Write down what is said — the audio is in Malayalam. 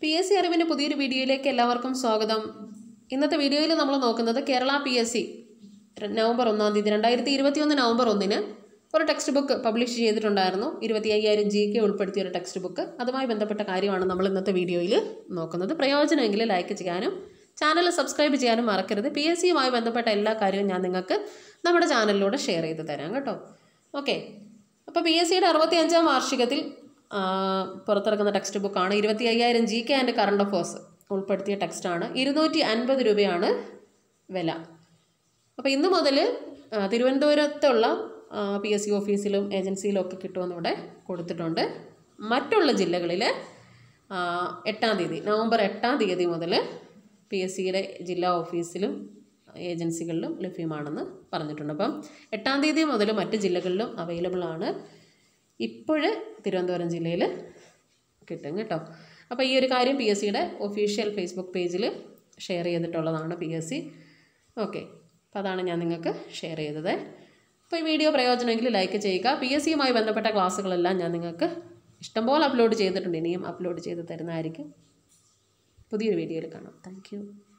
പി എസ് സി അറിവിൻ്റെ പുതിയൊരു വീഡിയോയിലേക്ക് എല്ലാവർക്കും സ്വാഗതം ഇന്നത്തെ വീഡിയോയിൽ നമ്മൾ നോക്കുന്നത് Kerala P S C November ഒന്നാം തീയതി രണ്ടായിരത്തി ഇരുപത്തിയൊന്ന് നവംബർ ഒന്നിന് ഒരു ടെക്സ്റ്റ് ബുക്ക് പബ്ലിഷ് ചെയ്തിട്ടുണ്ടായിരുന്നു ഇരുപത്തി അയ്യായിരം ജി കെ ഉൾപ്പെടുത്തിയ ഒരു ടെക്സ്റ്റ് ബുക്ക് അതുമായി ബന്ധപ്പെട്ട കാര്യമാണ് നമ്മൾ ഇന്നത്തെ വീഡിയോയിൽ നോക്കുന്നത് പ്രയോജനമെങ്കിൽ ലൈക്ക് ചെയ്യാനും ചാനൽ സബ്സ്ക്രൈബ് ചെയ്യാനും മറക്കരുത് പി എസ് സിയുമായി ബന്ധപ്പെട്ട എല്ലാ കാര്യവും ഞാൻ നിങ്ങൾക്ക് നമ്മുടെ ചാനലിലൂടെ ഷെയർ ചെയ്ത് തരാം കേട്ടോ ഓക്കെ അപ്പോൾ പി എസ് സിയുടെ അറുപത്തി അഞ്ചാം വാർഷികത്തിൽ ആ, പുറത്തിറക്കുന്ന ടെക്സ്റ്റ് ബുക്കാണ് ഇരുപത്തി അയ്യായിരം G K and current affairs ഉൾപ്പെടുത്തിയ ടെക്സ്റ്റാണ് ഇരുന്നൂറ്റി അൻപത് രൂപയാണ് വില അപ്പോൾ ഇന്ന് മുതൽ ആ, തിരുവനന്തപുരത്തുള്ള പി എസ് സി ഓഫീസിലും ഏജൻസിയിലും ഒക്കെ കിട്ടുമെന്ന് ഇവിടെ കൊടുത്തിട്ടുണ്ട് മറ്റുള്ള ജില്ലകളിൽ ആ, എട്ടാം തീയതി നവംബർ എട്ടാം തീയതി മുതൽ പി എസ് സിയുടെ ജില്ലാ ഓഫീസിലും ഏജൻസികളിലും ലഭ്യമാണെന്ന് പറഞ്ഞിട്ടുണ്ട് അപ്പം എട്ടാം തീയതി മുതൽ മറ്റ് ജില്ലകളിലും അവൈലബിൾ ആണ് ഇപ്പോഴ് തിരുവനന്തപുരം ജില്ലയിൽ കിട്ടും കേട്ടോ അപ്പോൾ ഈ ഒരു കാര്യം പി എസ് സിയുടെ ഒഫീഷ്യൽ ഫേസ്ബുക്ക് പേജിൽ ഷെയർ ചെയ്തിട്ടുള്ളതാണ് പി എസ് സി ഓക്കെ അപ്പോൾ അതാണ് ഞാൻ നിങ്ങൾക്ക് ഷെയർ ചെയ്തത് അപ്പോൾ ഈ വീഡിയോ പ്രയോജനമെങ്കിൽ ലൈക്ക് ചെയ്യുക പി എസ് സിയുമായി ബന്ധപ്പെട്ട ക്ലാസ്സുകളെല്ലാം ഞാൻ നിങ്ങൾക്ക് ഇഷ്ടംപോലെ അപ്ലോഡ് ചെയ്തിട്ടുണ്ട് ഇനിയും അപ്ലോഡ് ചെയ്ത് തരുന്നതായിരിക്കും പുതിയൊരു വീഡിയോയിൽ കാണാം താങ്ക്